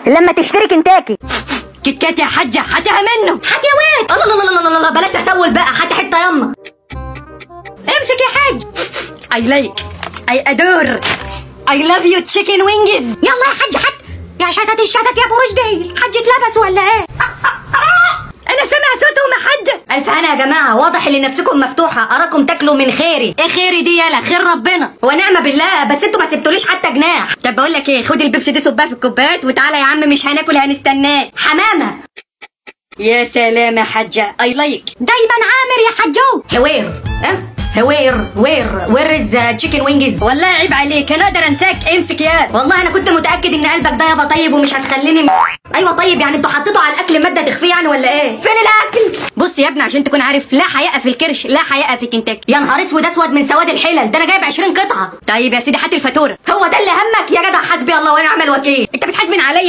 لما تشتري كنتاكي كيت كات يا حاجه هاتها منه هات يا واد الله الله الله الله الله بلاش تسول بقى هات حته يما امسك يا حاج اي لايك اي ادور اي لاف يو تشيكن وينجز يلا يا حاج حت يا شتت الشتت يا ابو رشدي الحاج اتلبس ولا ايه انا سامع صوتهم يا حاجه الف هنا يا جماعه واضح ان نفسكم مفتوحه اراكم تاكلوا من خيري ايه خيري دي يالا خير ربنا ونعم بالله بس انتوا ما سبتوليش حتى جناح طب بقول لك ايه خد البيبسي دي صبها في الكوبايات وتعالى يا عم مش هناكل هنستناك حمامه يا سلام يا حاجه اي لايك دايما عامر يا حجو هوير اه هوير وير وير از تشيكن وينجز والله عيب عليك انا اقدر انساك امسك يا والله انا كنت متاكد ان قلبك ده يابا طيب ومش هتخليني م... ايوه طيب يعني انتوا حطيتوا على الاكل ماده تخفيه يعني ولا ايه فين الاكل بص يا ابني عشان تكون عارف لا حياء في الكرش لا حياء في كنتاكي يا نهار اسود اسود من سواد الحلل ده انا جايب 20 قطعه طيب يا سيدي هات الفاتوره هو ده اللي همك يا جدع حسبي الله ونعم الوكيل انت بتحاسبن عليا